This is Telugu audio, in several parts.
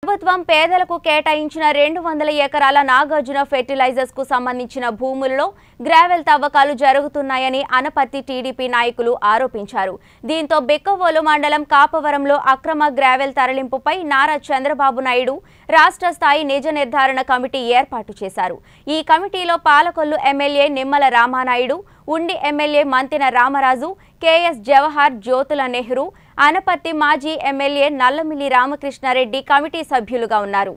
ప్రభుత్వం పేదలకు కేటాయించిన రెండు వందల ఎకరాల నాగార్జున ఫెర్టిలైజర్స్ కు సంబంధించిన భూములలో గ్రావెల్ తవ్వకాలు జరుగుతున్నాయని అనపర్తి టీడీపీ నాయకులు ఆరోపించారు దీంతో బిక్కవోలు మండలం కాపవరంలో అక్రమ గ్రావెల్ తరలింపుపై నారా చంద్రబాబు నాయుడు రాష్ట్ర స్థాయి నిజ నిర్ధారణ కమిటీ ఏర్పాటు చేశారు ఈ కమిటీలో Palakollu MLA Nimmala Ramanaidu Undi MLA Mantena Ramaraju KS Jawahar Jyothula Nehru Anaparthi మాజీ ఎమ్మెల్యే నల్లమిల్లి రామకృష్ణారెడ్డి కమిటీ సభ్యులుగా ఉన్నారు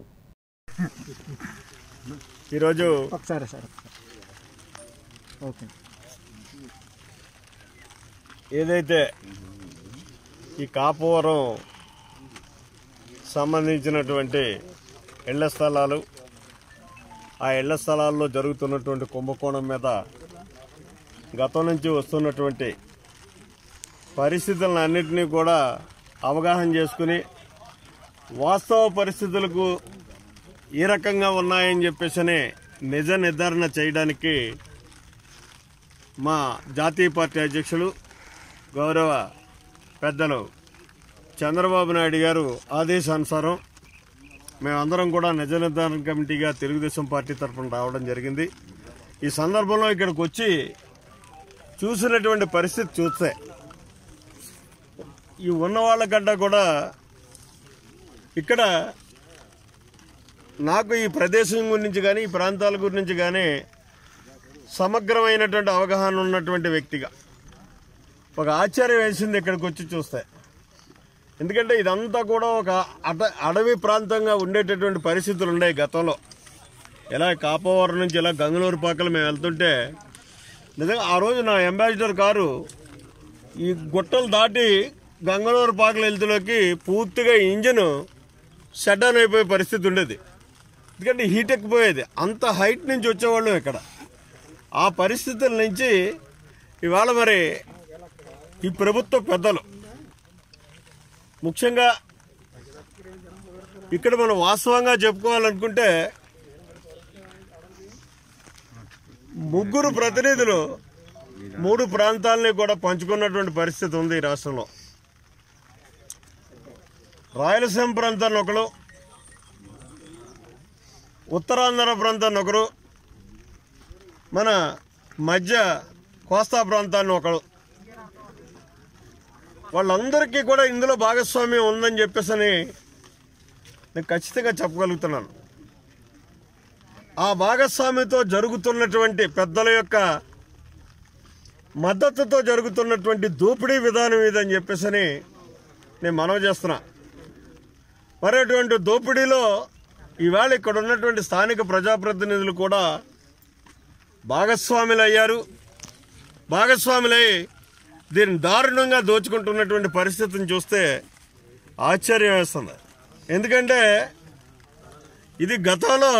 ఈరోజు ఒకసారి సార్ ఓకే ఏదైతే ఈ కాపవరం సంబంధించినటువంటి ఇళ్ల స్థలాలు ఆ ఇళ్ల స్థలాల్లో జరుగుతున్నటువంటి కుంభకోణం మీద గతం నుంచి వస్తున్నటువంటి పరిస్థితులను అన్నింటినీ కూడా అవగాహన చేసుకుని వాస్తవ పరిస్థితులకు ఏ రకంగా ఉన్నాయని చెప్పేసి నిజ నిర్ధారణ చేయడానికి మా జాతీయ పార్టీ అధ్యక్షులు గౌరవ పెద్దలు చంద్రబాబు నాయుడు గారు ఆదేశానుసారం మేమందరం కూడా నిజ నిర్ధారణ కమిటీగా తెలుగుదేశం పార్టీ తరఫున రావడం జరిగింది ఈ సందర్భంలో ఇక్కడికి వచ్చి చూసినటువంటి పరిస్థితి చూస్తే ఈ ఉన్న వాళ్ళకంటే కూడా ఇక్కడ నాకు ఈ ప్రదేశం గురించి కానీ ఈ ప్రాంతాల గురించి కానీ సమగ్రమైనటువంటి అవగాహన ఉన్నటువంటి వ్యక్తిగా ఒక ఆశ్చర్యం వేసింది ఇక్కడికి వచ్చి చూస్తే ఎందుకంటే ఇదంతా కూడా ఒక అట అడవి ప్రాంతంగా ఉండేటటువంటి పరిస్థితులు ఉన్నాయి గతంలో ఇలా కాపవరం నుంచి ఇలా గంగలూరు పాకలు మేము వెళ్తుంటే నిజంగా ఆ రోజు నా అంబాసిడర్ కారు ఈ గుట్టలు దాటి గంగలూరు పాకలు వెళ్తులోకి పూర్తిగా ఇంజిన్ షట్ డౌన్ అయిపోయే పరిస్థితి ఉండేది ఎందుకంటే హీట్ ఎక్కిపోయేది అంత హైట్ నుంచి వచ్చేవాళ్ళం ఇక్కడ ఆ పరిస్థితుల నుంచి ఇవాళ మరి ఈ ప్రభుత్వ పెద్దలు ముఖ్యంగా ఇక్కడ మనం వాస్తవంగా చెప్పుకోవాలనుకుంటే ముగ్గురు ప్రతినిధులు మూడు ప్రాంతాలని కూడా పంచుకున్నటువంటి పరిస్థితి ఉంది ఈ రాష్ట్రంలో రాయలసీమ ప్రాంతాన్ని ఒకరు ఉత్తరాంధ్ర ప్రాంతాన్ని ఒకరు మన మధ్య కోస్తా ప్రాంతాన్ని ఒకరు వాళ్ళందరికీ కూడా ఇందులో భాగస్వామ్యం ఉందని చెప్పేసి అని నేను ఖచ్చితంగా చెప్పగలుగుతున్నాను ఆ భాగస్వామ్యంతో జరుగుతున్నటువంటి పెద్దల యొక్క మద్దతుతో జరుగుతున్నటువంటి దోపిడీ విధానం ఇదని చెప్పేసి అని నేను మనవి చేస్తున్నా మరి అటువంటి దోపిడీలో ఈవేళ ఇక్కడ ఉన్నటువంటి స్థానిక ప్రజాప్రతినిధులు కూడా భాగస్వాములు అయ్యారు భాగస్వాములై దీన్ని దారుణంగా దోచుకుంటున్నటువంటి పరిస్థితిని చూస్తే ఆశ్చర్యం వేస్తుంది ఎందుకంటే ఇది గతంలో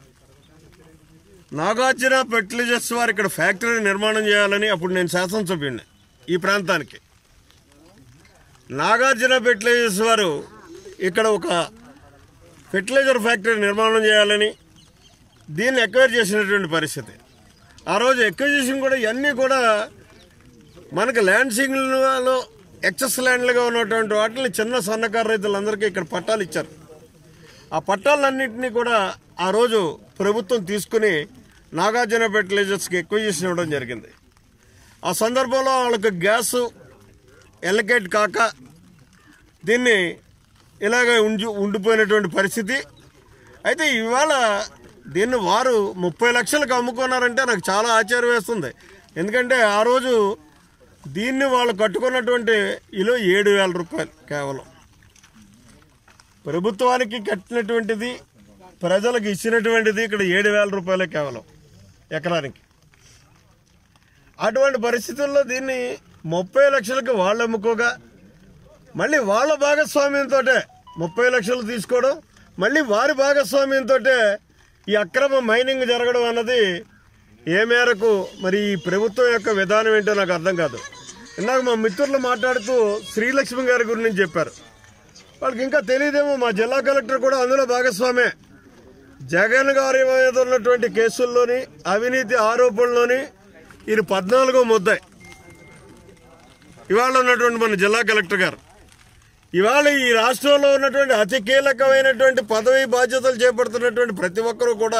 నాగార్జున ఫెర్టిలైజర్స్ వారు ఇక్కడ ఫ్యాక్టరీ నిర్మాణం చేయాలని అప్పుడు నేను శాసనసభ్యుడిని ఈ ప్రాంతానికి నాగార్జున ఫెర్టిలైజర్స్ వారు ఇక్కడ ఒక ఫెర్టిలైజర్ ఫ్యాక్టరీ నిర్మాణం చేయాలని దీన్ని ఎక్వైర్ చేసినటువంటి పరిస్థితి ఆ రోజు ఎక్విజిషన్ కూడా ఇవన్నీ కూడా మనకి ల్యాండ్ సింగిల్లో ఎక్సెస్ ల్యాండ్లుగా ఉన్నటువంటి వాటిని చిన్న సన్నకారు రైతులందరికీ ఇక్కడ పట్టాలు ఇచ్చారు ఆ పట్టాలన్నింటినీ కూడా ఆ రోజు ప్రభుత్వం తీసుకుని నాగార్జున ఫెర్టిలైజర్స్కి ఎక్విజిషన్ ఇవ్వడం జరిగింది ఆ సందర్భంలో వాళ్ళకి గ్యాస్ ఎలకేట్ కాక దీన్ని ఇలాగ ఉండి ఉండిపోయినటువంటి పరిస్థితి అయితే ఇవాళ దీన్ని వారు ముప్పై లక్షలకు అమ్ముకున్నారంటే నాకు చాలా ఆశ్చర్యం వేస్తుంది ఎందుకంటే ఆ రోజు దీన్ని వాళ్ళు కట్టుకున్నటువంటి ఇలో ఏడు వేల రూపాయలు కేవలం ప్రభుత్వానికి కట్టినటువంటిది ప్రజలకు ఇచ్చినటువంటిది ఇక్కడ ఏడు వేల రూపాయలే కేవలం ఎకరానికి అటువంటి పరిస్థితుల్లో దీన్ని ముప్పై లక్షలకి వాళ్ళు అమ్ముకోగా మళ్ళీ వాళ్ళ భాగస్వామ్యంతో ముప్పై లక్షలు తీసుకోవడం మళ్ళీ వారి భాగస్వామ్యంతో ఈ అక్రమ మైనింగ్ జరగడం అన్నది ఏ మేరకు మరి ఈ ప్రభుత్వం యొక్క విధానం ఏంటో నాకు అర్థం కాదు ఇందాక మా మిత్రులు మాట్లాడుతూ శ్రీలక్ష్మి గారి గురించి చెప్పారు వాళ్ళకి ఇంకా తెలియదేమో మా జిల్లా కలెక్టర్ కూడా అందులో భాగస్వామే జగన్ గారి మీద ఉన్నటువంటి కేసుల్లోని అవినీతి ఆరోపణలోని ఇది పద్నాలుగో ముద్దాయి ఇవాళ ఉన్నటువంటి మన జిల్లా కలెక్టర్ గారు ఇవాళ ఈ రాష్ట్రంలో ఉన్నటువంటి అతి కీలకమైనటువంటి పదవి బాధ్యతలు చేపడుతున్నటువంటి ప్రతి ఒక్కరూ కూడా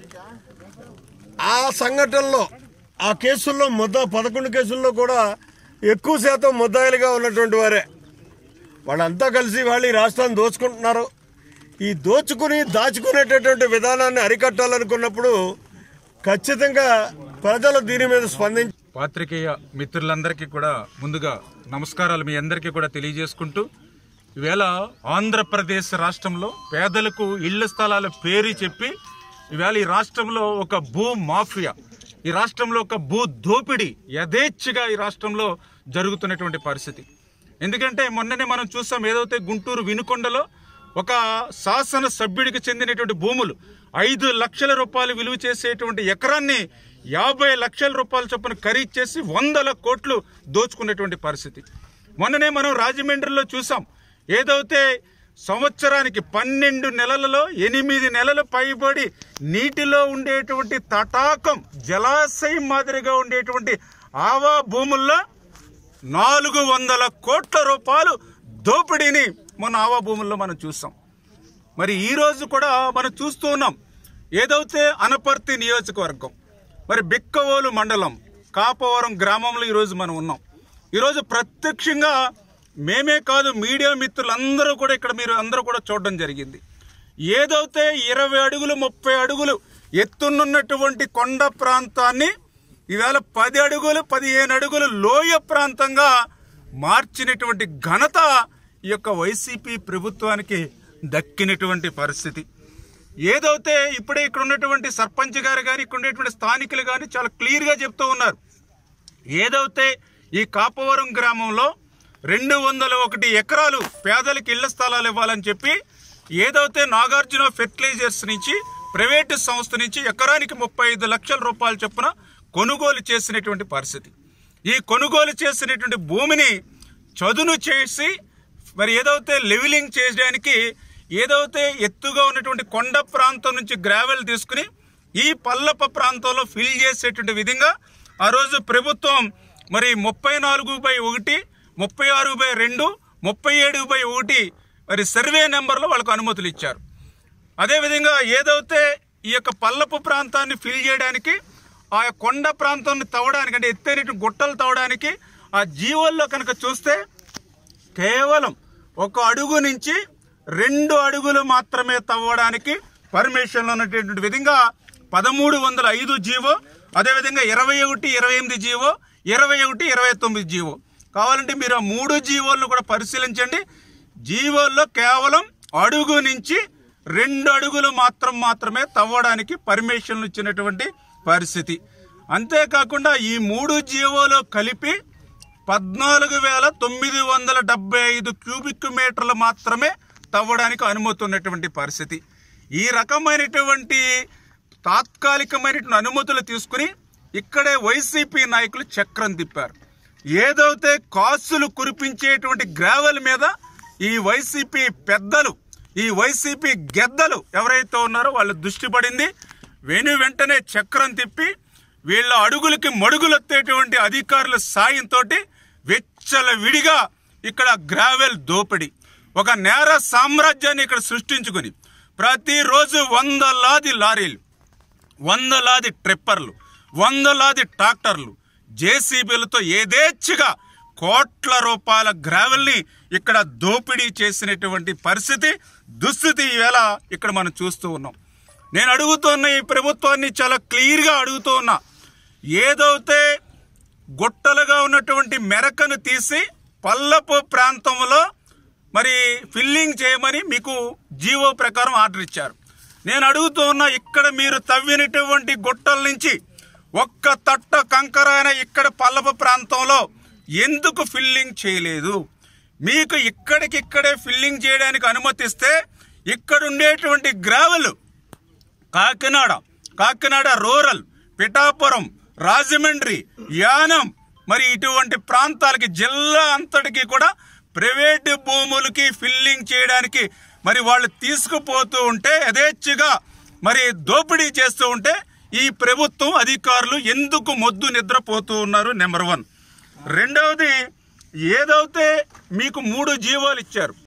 ఆ సంఘటనలో ఆ కేసుల్లో ముద్ద పదకొండు కేసుల్లో కూడా ఎక్కువ శాతం ముద్దాయిలుగా ఉన్నటువంటి వారే వాళ్ళంతా కలిసి వాళ్ళు ఈ రాష్ట్రాన్ని దోచుకుంటున్నారు ఈ దోచుకుని దాచుకునేటటువంటి విధానాన్ని అరికట్టాలనుకున్నప్పుడు ఖచ్చితంగా ప్రజలు దీని మీద స్పందించి పాత్రికేయ మిత్రులందరికీ కూడా ముందుగా నమస్కారాలు మీ అందరికీ కూడా తెలియజేసుకుంటూ ఈవేళ ఆంధ్రప్రదేశ్ రాష్ట్రంలో పేదలకు ఇళ్ల స్థలాల పేరు చెప్పి ఈవేళ ఈ రాష్ట్రంలో ఒక భూ మాఫియా ఈ రాష్ట్రంలో ఒక భూ దోపిడీ యథేచ్ఛగా ఈ రాష్ట్రంలో జరుగుతున్నటువంటి పరిస్థితి ఎందుకంటే మొన్ననే మనం చూసాం ఏదైతే గుంటూరు వినుకొండలో ఒక శాసన సభ్యుడికి చెందినటువంటి భూములు ఐదు లక్షల రూపాయలు విలువ చేసేటువంటి ఎకరాన్ని యాభై లక్షల రూపాయల చొప్పున ఖరీదు చేసి వందల కోట్లు దోచుకున్నటువంటి పరిస్థితి మొన్ననే మనం రాజమండ్రిలో చూసాం ఏదైతే సంవత్సరానికి పన్నెండు నెలలలో ఎనిమిది నెలలు పైబడి నీటిలో ఉండేటువంటి తటాకం జలాశయం మాదిరిగా ఉండేటువంటి ఆవా భూముల్లో నాలుగు వందల కోట్ల రూపాయలు దోపిడీని మొన్న ఆవా భూముల్లో మనం చూసాం మరి ఈ రోజు కూడా మనం చూస్తూ ఉన్నాం ఏదైతే అనపర్తి నియోజకవర్గం మరి బిక్కవోలు మండలం కాపవరం గ్రామంలో ఈరోజు మనం ఉన్నాం ఈరోజు ప్రత్యక్షంగా మేమే కాదు మీడియా మిత్రులందరూ కూడా ఇక్కడ మీరు అందరూ కూడా చూడడం జరిగింది ఏదైతే ఇరవై అడుగులు ముప్పై అడుగులు ఎత్తునున్నటువంటి కొండ ప్రాంతాన్ని ఈవేళ పది అడుగులు పదిహేను అడుగులు లోయ ప్రాంతంగా మార్చినటువంటి ఘనత ఈ యొక్క వైసీపీ ప్రభుత్వానికి దక్కినటువంటి పరిస్థితి ఏదైతే ఇప్పుడే ఇక్కడ ఉన్నటువంటి సర్పంచ్ గారు కానీ ఇక్కడ ఉన్నటువంటి స్థానికులు కానీ చాలా క్లియర్గా చెప్తూ ఉన్నారు ఏదైతే ఈ కాపవరం గ్రామంలో రెండు వందల ఒకటి ఎకరాలు పేదలకు ఇళ్ల స్థలాలు ఇవ్వాలని చెప్పి ఏదైతే నాగార్జున ఫెర్టిలైజర్స్ నుంచి ప్రైవేటు సంస్థ నుంచి ఎకరానికి ముప్పై ఐదు లక్షల రూపాయల చొప్పున కొనుగోలు చేసినటువంటి పరిస్థితి ఈ కొనుగోలు చేసినటువంటి భూమిని చదును చేసి మరి ఏదైతే లెవెలింగ్ చేయడానికి ఏదైతే ఎత్తుగా ఉన్నటువంటి కొండ ప్రాంతం నుంచి గ్రావెల్ తీసుకుని ఈ పల్లప ప్రాంతంలో ఫిల్ చేసేటువంటి విధంగా ఆ రోజు ప్రభుత్వం మరి ముప్పై నాలుగు బై ఒకటి ముప్పై ఆరు బై రెండు ముప్పై ఏడు బై ఒకటి మరి సర్వే నెంబర్లో వాళ్ళకు అనుమతులు ఇచ్చారు అదేవిధంగా ఏదైతే ఈ యొక్క పల్లపు ప్రాంతాన్ని ఫిల్ చేయడానికి ఆ కొండ ప్రాంతాన్ని తవ్వడానికి అంటే ఎత్తైన గుట్టలు తవ్వడానికి ఆ జీవోల్లో కనుక చూస్తే కేవలం ఒక అడుగు నుంచి రెండు అడుగులు మాత్రమే తవ్వడానికి పర్మిషన్లు ఉన్నటువంటి విధంగా పదమూడు వందల ఐదు జీవో అదేవిధంగా ఇరవై ఒకటి ఇరవై ఎనిమిది జీవో ఇరవై ఒకటి ఇరవై తొమ్మిది జీవో కావాలంటే మీరు ఆ మూడు జీవోలను కూడా పరిశీలించండి జీవోల్లో కేవలం అడుగు నుంచి రెండు అడుగులు మాత్రం మాత్రమే తవ్వడానికి పర్మిషన్లు ఇచ్చినటువంటి పరిస్థితి అంతేకాకుండా ఈ మూడు జీవోలో కలిపి పద్నాలుగు వేల తొమ్మిది వందల డెబ్బై ఐదు క్యూబిక్ మీటర్లు మాత్రమే తవ్వడానికి అనుమతి ఉన్నటువంటి పరిస్థితి ఈ రకమైనటువంటి తాత్కాలికమైనటువంటి అనుమతులు తీసుకుని ఇక్కడే వైసీపీ నాయకులు చక్రం తిప్పారు ఏదైతే కాసులు కురిపించేటువంటి గ్రావెల్ మీద ఈ వైసీపీ పెద్దలు ఈ వైసీపీ గెద్దలు ఎవరైతే ఉన్నారో వాళ్ళ దృష్టి పడింది వెను వెంటనే చక్రం తిప్పి వీళ్ళ అడుగులకి మడుగులెత్తేటువంటి అధికారుల సాయంతో వెచ్చల విడిగా ఇక్కడ గ్రావెల్ దోపిడి ఒక నేర సామ్రాజ్యాన్ని ఇక్కడ సృష్టించుకుని ప్రతిరోజు వందలాది లారీలు వందలాది ట్రిప్పర్లు వందలాది ట్రాక్టర్లు జేసీబీలతో ఏదేచ్ఛగా కోట్ల రూపాయల గ్రావెల్ని ఇక్కడ దోపిడీ చేసినటువంటి పరిస్థితి దుస్థితి ఈవేళ ఇక్కడ మనం చూస్తూ ఉన్నాం నేను అడుగుతున్న ఈ ప్రభుత్వాన్ని చాలా క్లియర్గా అడుగుతూ ఉన్నా ఏదైతే గుట్టలుగా ఉన్నటువంటి మెరకను తీసి పల్లపు ప్రాంతంలో మరి ఫిల్లింగ్ చేయమని మీకు జీవో ప్రకారం ఆర్డర్ ఇచ్చారు నేను అడుగుతూ ఉన్నా ఇక్కడ మీరు తవ్వినటువంటి గుట్టల నుంచి ఒక్క తట్ట కంకరైన ఇక్కడ పల్లపు ప్రాంతంలో ఎందుకు ఫిల్లింగ్ చేయలేదు మీకు ఇక్కడికిక్కడే ఫిల్లింగ్ చేయడానికి అనుమతిస్తే ఇక్కడ ఉండేటువంటి గ్రావెల్ కాకినాడ కాకినాడ రూరల్ పిఠాపురం రాజమండ్రి యానం మరి ఇటువంటి ప్రాంతాలకి జిల్లా అంతటికి కూడా ప్రైవేటు భూములకి ఫిల్లింగ్ చేయడానికి మరి వాళ్ళు తీసుకుపోతూ ఉంటే యథేచ్ఛగా మరి దోపిడీ చేస్తూ ఉంటే ఈ ప్రభుత్వం అధికారులు ఎందుకు మొద్దు నిద్రపోతూ ఉన్నారు నెంబర్ వన్ రెండవది ఏదైతే మీకు మూడు జీవోలు ఇచ్చారు